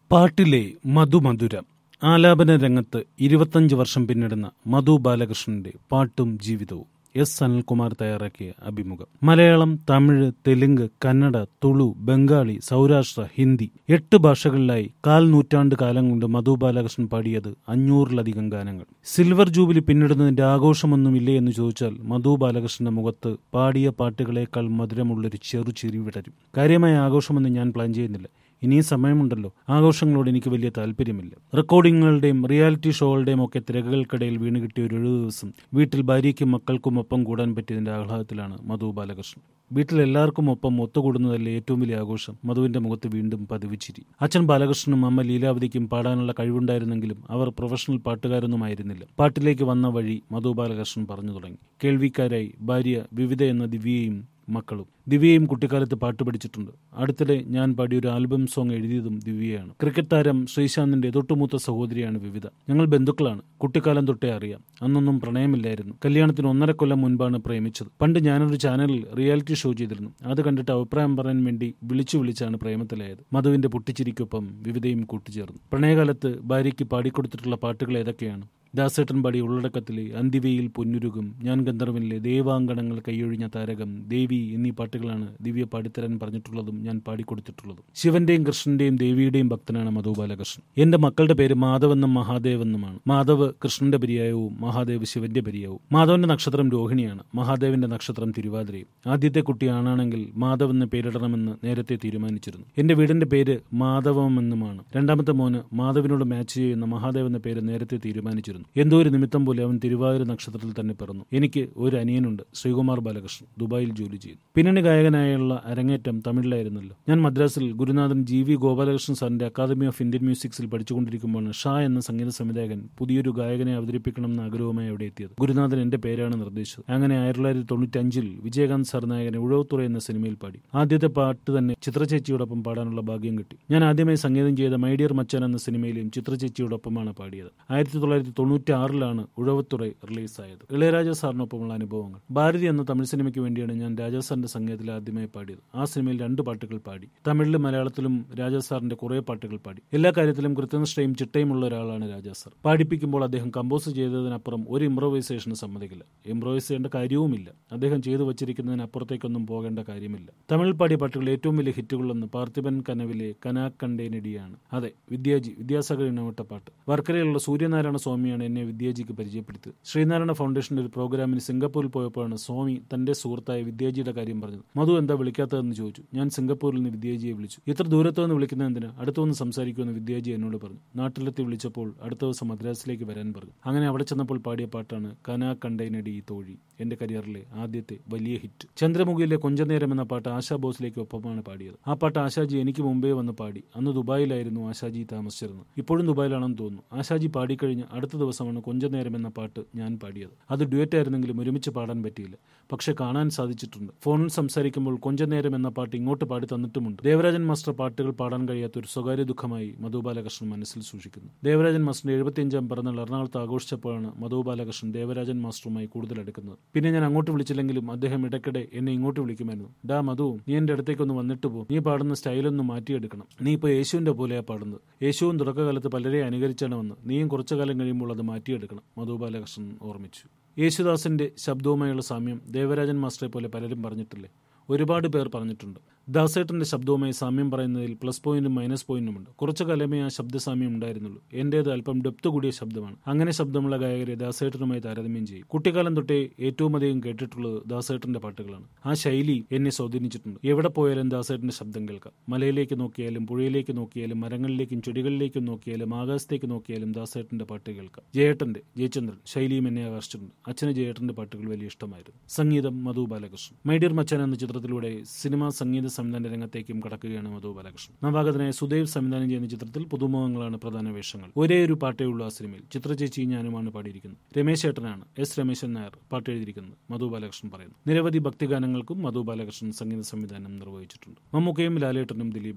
പാട്ടിലെ മധുമധുരം ആലാപന രംഗത്ത് ഇരുപത്തഞ്ച് വർഷം പിന്നിടുന്ന മധു ബാലകൃഷ്ണന്റെ പാട്ടും ജീവിതവും എസ് അനിൽകുമാർ തയ്യാറാക്കിയ അഭിമുഖം മലയാളം തമിഴ് തെലുങ്ക് കന്നഡ തുളു ബംഗാളി സൗരാഷ്ട്ര ഹിന്ദി എട്ട് ഭാഷകളിലായി കാൽ നൂറ്റാണ്ട് കാലം കൊണ്ട് മധു ബാലകൃഷ്ണൻ പാടിയത് അഞ്ഞൂറിലധികം ഗാനങ്ങൾ സിൽവർ ജൂബിലി പിന്നിടുന്നതിന്റെ ആഘോഷമൊന്നുമില്ലേ എന്ന് ചോദിച്ചാൽ മധു ബാലകൃഷ്ണന്റെ മുഖത്ത് പാടിയ പാട്ടുകളേക്കാൾ മധുരമുള്ളൊരു ചെറു ചിരി വിടരും കാര്യമായ ആഘോഷമൊന്നും ഞാൻ പ്ലാൻ ചെയ്യുന്നില്ല ഇനിയും സമയമുണ്ടല്ലോ ആഘോഷങ്ങളോട് എനിക്ക് വലിയ താല്പര്യമില്ല റെക്കോർഡിങ്ങുകളുടെയും റിയാലിറ്റി ഷോകളുടെയും ഒക്കെ തിരക്കുകൾക്കിടയിൽ വീണ് കിട്ടിയ ഒരു എഴുപത് ദിവസം വീട്ടിൽ ഭാര്യയ്ക്കും മക്കൾക്കും ഒപ്പം കൂടാൻ പറ്റിയതിന്റെ ആഹ്ലാദത്തിലാണ് മധു ബാലകൃഷ്ണൻ വീട്ടിൽ എല്ലാവർക്കും ഒപ്പം ഒത്തുകൂടുന്നതല്ലേ ഏറ്റവും വലിയ ആഘോഷം മധുവിന്റെ മുഖത്ത് വീണ്ടും പതിവിച്ചിരി അച്ഛൻ ബാലകൃഷ്ണനും അമ്മ ലീലാവതിക്കും പാടാനുള്ള കഴിവുണ്ടായിരുന്നെങ്കിലും അവർ പ്രൊഫഷണൽ പാട്ടുകാരൊന്നുമായിരുന്നില്ല പാട്ടിലേക്ക് വന്ന വഴി മധു ബാലകൃഷ്ണൻ പറഞ്ഞു തുടങ്ങി കേൾവിക്കാരായി ഭാര്യ വിവിധ എന്ന ദിവ്യയും മക്കളും ദിവ്യയും കുട്ടിക്കാലത്ത് പാട്ട് പഠിച്ചിട്ടുണ്ട് അടുത്തിടെ ഞാൻ പാടിയ ഒരു ആൽബം സോങ് എഴുതിയതും ദിവ്യയാണ് ക്രിക്കറ്റ് താരം ശ്രീശാന്തിന്റെ തൊട്ടുമൂത്ത സഹോദരിയാണ് വിവിധ ഞങ്ങൾ ബന്ധുക്കളാണ് കുട്ടിക്കാലം തൊട്ടേ അറിയാം അന്നൊന്നും പ്രണയമില്ലായിരുന്നു കല്യാണത്തിന് ഒന്നര കൊല്ലം മുൻപാണ് പ്രേമിച്ചത് പണ്ട് ഞാനൊരു ചാനലിൽ റിയാലിറ്റി ഷോ ചെയ്തിരുന്നു അത് കണ്ടിട്ട് അഭിപ്രായം പറയാൻ വേണ്ടി വിളിച്ചു വിളിച്ചാണ് പ്രേമത്തിലായത് മധുവിന്റെ പൊട്ടിച്ചിരിക്കൊപ്പം വിവിധയും കൂട്ടിച്ചേർന്നു പ്രണയകാലത്ത് ഭാര്യയ്ക്ക് പാടിക്കൊടുത്തിട്ടുള്ള പാട്ടുകൾ ഏതൊക്കെയാണ് ദാസേട്ടൻ പാടി ഉള്ളടക്കത്തിലെ അന്തിവയിൽ പൊന്നുരുകും ഞാൻ ഗന്ധർവനിലെ ദേവാങ്കണങ്ങൾ കൈയൊഴിഞ്ഞ താരകം ദേവി എന്നീ പാട്ടുകളാണ് ദിവ്യ പാടിത്തരാൻ പറഞ്ഞിട്ടുള്ളതും ഞാൻ പാടിക്കൊടുത്തിട്ടുള്ളതും ശിവന്റെയും കൃഷ്ണന്റെയും ദേവിയുടെയും ഭക്തനാണ് മധു ബാലകൃഷ്ണൻ എന്റെ മക്കളുടെ പേര് മാധവെന്നും മഹാദേവ് എന്നുമാണ് മാധവ് കൃഷ്ണന്റെ പര്യായവും മഹാദേവ് ശിവന്റെ പര്യായവും മാധവന്റെ നക്ഷത്രം രോഹിണിയാണ് മഹാദേവിന്റെ നക്ഷത്രം തിരുവാതിരയും ആദ്യത്തെ കുട്ടി ആണാണെങ്കിൽ മാധവ് എന്ന് പേരിടണമെന്ന് നേരത്തെ തീരുമാനിച്ചിരുന്നു എന്റെ വീടിന്റെ പേര് മാധവം എന്നുമാണ് രണ്ടാമത്തെ മോന് മാധവിനോട് മാച്ച് ചെയ്യുന്ന മഹാദേവ് എന്ന പേര് നേരത്തെ തീരുമാനിച്ചിരുന്നു എന്തോ ഒരു നിമിത്തം പോലെ അവൻ തിരുവാതിര നക്ഷത്രത്തിൽ തന്നെ പിറന്നു എനിക്ക് ഒരു അനിയനുണ്ട് ശ്രീകുമാർ ബാലകൃഷ്ണൻ ദുബായിൽ ജോലി ചെയ്യുന്നു പിന്നണി ഗായകനായുള്ള അരങ്ങേറ്റം തമിഴിലായിരുന്നല്ലോ ഞാൻ മദ്രാസിൽ ഗുരുനാഥൻ ജി വി ഗോപാലകൃഷ്ണൻ സാറിന്റെ അക്കാദമി ഓഫ് ഇന്ത്യൻ മ്യൂസിക്സിൽ പഠിച്ചുകൊണ്ടിരിക്കുമ്പോഴാണ് ഷാ എന്ന സംഗീത സംവിധായകൻ പുതിയൊരു ഗായകനെ അവതരിപ്പിക്കണം എന്ന ആഗ്രഹവുമായി അവിടെ എത്തിയത് ഗുരുനാഥൻ എന്റെ പേരാണ് നിർദ്ദേശിച്ചത് അങ്ങനെ ആയിരത്തി തൊള്ളായിരത്തി തൊണ്ണൂറ്റി അഞ്ചിൽ വിജയകാന്ത് സാർ നായകനെ ഉഴവത്തുറ എന്ന സിനിമയിൽ പാടി ആദ്യത്തെ പാട്ട് തന്നെ ചിത്രചേച്ചിയോടൊപ്പം പാടാനുള്ള ഭാഗ്യം കിട്ടി ഞാൻ ആദ്യമായി സംഗീതം ചെയ്ത മൈഡിയർ മച്ചാൻ എന്ന സിനിമയിലെയും ചിത്രചേച്ചിയോടൊപ്പമാണ് പാടിയത് ആയിരത്തി തൊള്ളായിരത്തി തൊണ്ണൂറ്റി ആറിലാണ് ഉഴവത്തുറൈ റിലീസായത് ഇളയരാജ സാറിനൊപ്പമുള്ള അനുഭവങ്ങൾ ഭാരതി എന്ന തമിഴ് സിനിമയ്ക്ക് വേണ്ടിയാണ് ഞാൻ രാജാ സാറിന്റെ സംഗീതത്തിൽ ആദ്യമായി പാടിയത് ആ സിനിമയിൽ രണ്ട് പാട്ടുകൾ പാടി തമിഴിലും മലയാളത്തിലും രാജാ സാറിന്റെ കുറേ പാട്ടുകൾ പാടി എല്ലാ കാര്യത്തിലും കൃത്യനിഷ്ഠയും ചിട്ടയും ഉള്ള ഒരാളാണ് രാജാ സാർ പാടിപ്പിക്കുമ്പോൾ അദ്ദേഹം കമ്പോസ് ചെയ്തതിനപ്പുറം ഒരു ഇംപ്രവൈസേഷന് സമ്മതിക്കില്ല ഇംപ്രവൈസ് ചെയ്യേണ്ട കാര്യവുമില്ല അദ്ദേഹം ചെയ്തു വച്ചിരിക്കുന്നതിനപ്പുറത്തേക്കൊന്നും പോകേണ്ട കാര്യമില്ല തമിഴ് പാടിയ പാട്ടുകൾ ഏറ്റവും വലിയ ഹിറ്റുകളെന്ന് പാർത്ഥിപൻ കനവിലെ കനാക്കണ്ടേനടിയാണ് അതെ വിദ്യാജി വിദ്യാസാഗർ ഇണമിട്ട പാട്ട് വർക്കലയിലുള്ള സൂര്യനാരായണ സ്വാമിയാണ് എന്നെ വിദ്യാജിക്ക് പരിചയപ്പെടുത്തിയത് ശ്രീനാരായണ ഫൗണ്ടേഷന്റെ ഒരു പ്രോഗ്രാമിന് സിംഗപ്പൂരിൽ പോയപ്പോഴാണ് സ്വാമി തന്റെ സുഹൃത്തായ വിദ്യാജിയുടെ കാര്യം പറഞ്ഞത് മധു എന്താ വിളിക്കാത്തതെന്ന് ചോദിച്ചു ഞാൻ സിംഗപ്പൂരിൽ നിന്ന് വിദ്യാജിയെ വിളിച്ചു ഇത്ര ദൂരത്തു നിന്ന് വിളിക്കുന്ന എന്തിനാ അടുത്തു വന്ന് സംസാരിക്കുമെന്ന് വിദ്യാജി എന്നോട് പറഞ്ഞു നാട്ടിലെത്തി വിളിച്ചപ്പോൾ അടുത്ത ദിവസം മദ്രാസിലേക്ക് വരാൻ പറഞ്ഞു അങ്ങനെ അവിടെ ചെന്നപ്പോൾ പാടിയ പാട്ടാണ് കനാ കണ്ടൈനടി തോഴി എന്റെ കരിയറിലെ ആദ്യത്തെ വലിയ ഹിറ്റ് ചന്ദ്രമുഖിയിലെ കൊഞ്ചനേരം എന്ന പാട്ട് ആശാ ബോസിലേക്ക് ഒപ്പമാണ് പാടിയത് ആ പാട്ട് ആശാജി എനിക്ക് മുമ്പേ വന്ന് പാടി അന്ന് ദുബായിലായിരുന്നു ആശാജി താമസിച്ചിരുന്നത് ഇപ്പോഴും ദുബായിലാണെന്ന് തോന്നുന്നു ആശാജി പാടിക്കഴിഞ്ഞ് അടുത്ത ദിവസമാണ് കൊഞ്ചനേരം എന്ന പാട്ട് ഞാൻ പാടിയത് അത് ഡ്യുവറ്റ് ആയിരുന്നെങ്കിലും ഒരുമിച്ച് പാടാൻ പറ്റിയില്ല പക്ഷെ കാണാൻ സാധിച്ചിട്ടുണ്ട് ഫോണിൽ സംസാരിക്കുമ്പോൾ കൊഞ്ചനേരം എന്ന പാട്ട് ഇങ്ങോട്ട് പാടി തന്നിട്ടുമുണ്ട് ദേവരാജൻ മാസ്റ്റർ പാട്ടുകൾ പാടാൻ കഴിയാത്ത ഒരു സ്വകാര്യ ദുഃഖമായി മധു ബാലകൃഷ്ണൻ മനസ്സിൽ സൂക്ഷിക്കുന്നു ദേവരാജൻ മാസ്റ്ററിന്റെ എഴുപത്തിയഞ്ചാം പിറന്നാൾ എറണാകുളത്ത് ആഘോഷിച്ചപ്പോഴാണ് മധു ബാലകൃഷ്ണൻ ദേവരാജൻ മാസ്റ്ററുമായി കൂടുതൽ അടുക്കുന്നത് പിന്നെ ഞാൻ അങ്ങോട്ട് വിളിച്ചില്ലെങ്കിലും അദ്ദേഹം ഇടയ്ക്കിടെ എന്നെ ഇങ്ങോട്ട് വിളിക്കുമായിരുന്നു ഡാ മധു നീ എന്റെ അടുത്തേക്കൊന്ന് വന്നിട്ട് പോ നീ പാടുന്ന സ്റ്റൈലൊന്ന് മാറ്റിയെടുക്കണം നീ ഇപ്പോൾ യേശുവിന്റെ പോലെയാ പാടുന്നത് യേശുവും തുടക്കകാലത്ത് പലരെ അനുകരിച്ചാണ് വന്ന് നീയും കുറച്ചു കാലം കഴിയുമ്പോൾ അത് മാറ്റിയെടുക്കണം മധു ബാലകൃഷ്ണൻ ഓർമ്മിച്ചു യേശുദാസിന്റെ ശബ്ദവുമായുള്ള സാമ്യം ദേവരാജൻ മാസ്റ്ററെ പോലെ പലരും പറഞ്ഞിട്ടില്ലേ ഒരുപാട് പേർ പറഞ്ഞിട്ടുണ്ട് ദാസേട്ടന്റെ ശബ്ദവുമായി സാമ്യം പറയുന്നതിൽ പ്ലസ് പോയിന്റും മൈനസ് പോയിന്റും ഉണ്ട് കുറച്ചു കാലമേ ആ ശബ്ദ സാമ്യം ഉണ്ടായിരുന്നുള്ളൂ എന്റേത് അല്പം ഡെപ്ത് കൂടിയ ശബ്ദമാണ് അങ്ങനെ ശബ്ദമുള്ള ഗായകരെ ദാസേട്ടനുമായി താരതമ്യം ചെയ്യും കുട്ടിക്കാലം തൊട്ടേ ഏറ്റവും അധികം കേട്ടിട്ടുള്ളത് ദാസേട്ടന്റെ പാട്ടുകളാണ് ആ ശൈലി എന്നെ സ്വാധീനിച്ചിട്ടുണ്ട് എവിടെ പോയാലും ദാസേട്ടന്റെ ശബ്ദം കേൾക്കാം മലയിലേക്ക് നോക്കിയാലും പുഴയിലേക്ക് നോക്കിയാലും മരങ്ങളിലേക്കും ചെടികളിലേക്കും നോക്കിയാലും ആകാശത്തേക്ക് നോക്കിയാലും ദാസേട്ടന്റെ പാട്ട് കേൾക്കാം ജയേട്ടന്റെ ജയചന്ദ്രൻ ശൈലിയും എന്നെ ആകർഷിച്ചിട്ടുണ്ട് അച്ഛന് ജയേട്ടന്റെ പാട്ടുകൾ വലിയ ഇഷ്ടമായിരുന്നു സംഗീതം മധു ബാലകൃഷ്ണൻ മൈഡിയർ മച്ചാൻ എന്ന ചിത്രത്തിലൂടെ സിനിമാ സംഗീത സംവിധാന രംഗത്തേക്കും കടക്കുകയാണ് മധു ബാലകൃഷ്ണൻ നവാഗതനായ സുദേവ് സംവിധാനം ചെയ്യുന്ന ചിത്രത്തിൽ പുതുമുഖങ്ങളാണ് പ്രധാന വേഷങ്ങൾ ഒരേ ഒരു പാട്ടേ ഉള്ളൂ ആ സിനിമയിൽ ചിത്രചേച്ചി ഞാനുമാണ് പാടിയിരിക്കുന്നത് രമേശ് ഏട്ടനാണ് എസ് രമേശൻ നായർ പാട്ട് എഴുതിയിരിക്കുന്നത് മധു ബാലകൃഷ്ണൻ പറയുന്നു നിരവധി ഭക്തിഗാനങ്ങൾക്കും മധു ബാലകൃഷ്ണൻ സംഗീത സംവിധാനം നിർവഹിച്ചിട്ടുണ്ട് മമ്മൂക്കയും ലാലേട്ടനും ദിലീപേട്ടനും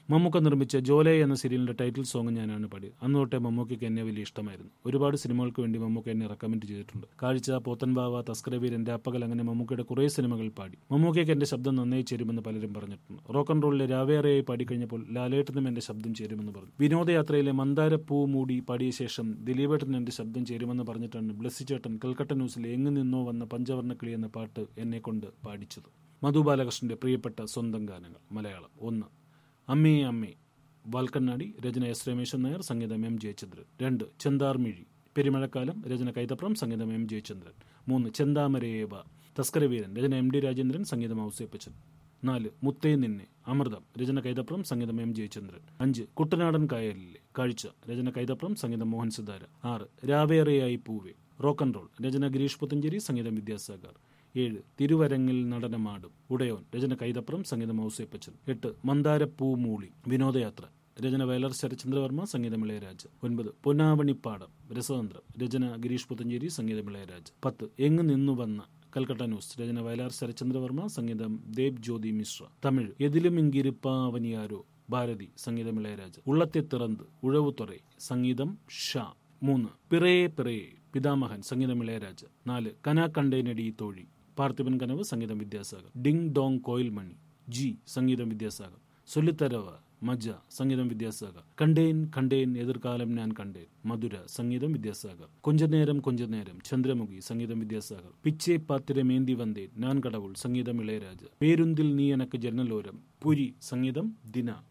മമ്മൂക്ക നിർമ്മിച്ച ജോലെ എന്ന സീരിയലിന്റെ ടൈറ്റിൽ സോങ് ഞാനാണ് പാടി അന്ന് തൊട്ടേ മമ്മൂക്കയ്ക്ക് എന്നെ വലിയ ഇഷ്ടമായിരുന്നു ഒരുപാട് സിനിമകൾക്ക് വേണ്ടി മമ്മൂക്ക എന്നെ റെക്കമെൻഡ് ചെയ്തിട്ടുണ്ട് കാഴ്ച പോത്തൻബാവ തസ്കരവീരൻ രാപ്പകൽ അങ്ങനെ മമ്മൂക്കയുടെ കുറേ സിനിമകൾ പാടി മമ്മൂക്കയ്ക്ക് എന്റെ ശബ്ദം നന്നായി ചേരുമെന്ന് പലരും പറഞ്ഞിട്ടുണ്ട് റോക്ക് ആൻഡ് റോളിലെ രാവേറെയായി പാടിക്കഴിഞ്ഞപ്പോൾ ലാലേട്ടനും എന്റെ ശബ്ദം ചേരുമെന്ന് പറഞ്ഞു വിനോദയാത്രയിലെ മന്ദാരപ്പൂ മൂടി പാടിയ ശേഷം ദിലീപേട്ടൻ എന്റെ ശബ്ദം ചേരുമെന്ന് പറഞ്ഞിട്ടാണ് ബ്ലസ്സി ചേട്ടൻ കൽക്കട്ട ന്യൂസിൽ എങ്ങു നിന്നോ വന്ന പഞ്ചവർണ്ണ കിളി എന്ന പാട്ട് എന്നെ കൊണ്ട് പാടിച്ചത് മധു ബാലകൃഷ്ണന്റെ പ്രിയപ്പെട്ട സ്വന്തം ഗാനങ്ങൾ മലയാളം ഒന്ന് അമ്മേ അമ്മേ വാൽക്കണ്ണാടി രചന എസ് രമേശൻ നായർ സംഗീതം എം ജയചന്ദ്രൻ രണ്ട് ചെന്താർമിഴി പെരുമഴക്കാലം രചന കൈതപ്രം സംഗീതം എം ജയചന്ദ്രൻ മൂന്ന് ചെന്താമരയേവ തസ്കരവീരൻ രചന എം ഡി രാജേന്ദ്രൻ സംഗീതം ഔസേപ്പച്ചൻ നാല് മുത്തേ നിന്നെ അമൃതം രചന കൈതപ്രം സംഗീതം എം ജയചന്ദ്രൻ അഞ്ച് കുട്ടനാടൻ കായലിലെ കാഴ്ച രചന കൈതപ്രം സംഗീതം മോഹൻ സിതാര ആറ് രാവേറെയായി പൂവേ റോക്ക് ആൻഡ് റോൾ രചന ഗിരീഷ് പുത്തഞ്ചേരി സംഗീതം വിദ്യാസാഗർ ഏഴ് തിരുവരങ്ങിൽ നടനമാടും ഉടയോൻ രചന കൈതപ്രം സംഗീതം ഔസേപ്പച്ചൻ എട്ട് മന്ദാരപ്പൂ മൂളി വിനോദയാത്ര രചന വയലർ ശരചന്ദ്രവർമ്മ സംഗീതം ഇളയരാജ് ഒൻപത് പൊന്നാവണിപ്പാടം രസതന്ത്രം രചന ഗിരീഷ് പുത്തഞ്ചേരി സംഗീതം ഇളയരാജ് പത്ത് എങ്ങ് നിന്നു വന്ന കൽക്കട്ട ന്യൂസ് രചന വയലാർ ശരചന്ദ്രവർമ്മ സംഗീതം ദേബ് ജ്യോതി മിശ്ര തമിഴ് എതിലും ഇങ്കിരിപ്പാവനിയാരോ ഭാരതി സംഗീതം ഇളയരാജ് ഉള്ളത്തെ തിറന്ത് ഉഴവുതുറൈ സംഗീതം ഷാ മൂന്ന് പിറയെ പിറയെ പിതാമഹൻ സംഗീതം ഇളയരാജ് നാല് കനാ കണ്ടേനടി തോഴി പാർത്ഥിപൻ കനവ് സംഗീതം വിദ്യാസാഗർ ഡിങ് ഡോങ് കോയിൽ മണി ജി സംഗീതം വിദ്യാസാഗർ സൊല്ലിത്തരവ മജ സംഗീതം വിദ്യാസാഗർ കണ്ടേൻ കണ്ടേൻ എതിർകാലം ഞാൻ കണ്ടേൻ മധുര സംഗീതം വിദ്യാസാഗർ കൊഞ്ചനേരം കൊഞ്ചനേരം ചന്ദ്രമുഖി സംഗീതം വിദ്യാസാഗർ പിച്ചേ പാത്തിരമേന്തി വந்தேன் ഞാൻ കടവുൾ സംഗീതം ഇളയരാജ പേരുന്തിൽ നീ എനക്ക് ജനലോരം പുരി സംഗീതം ദിന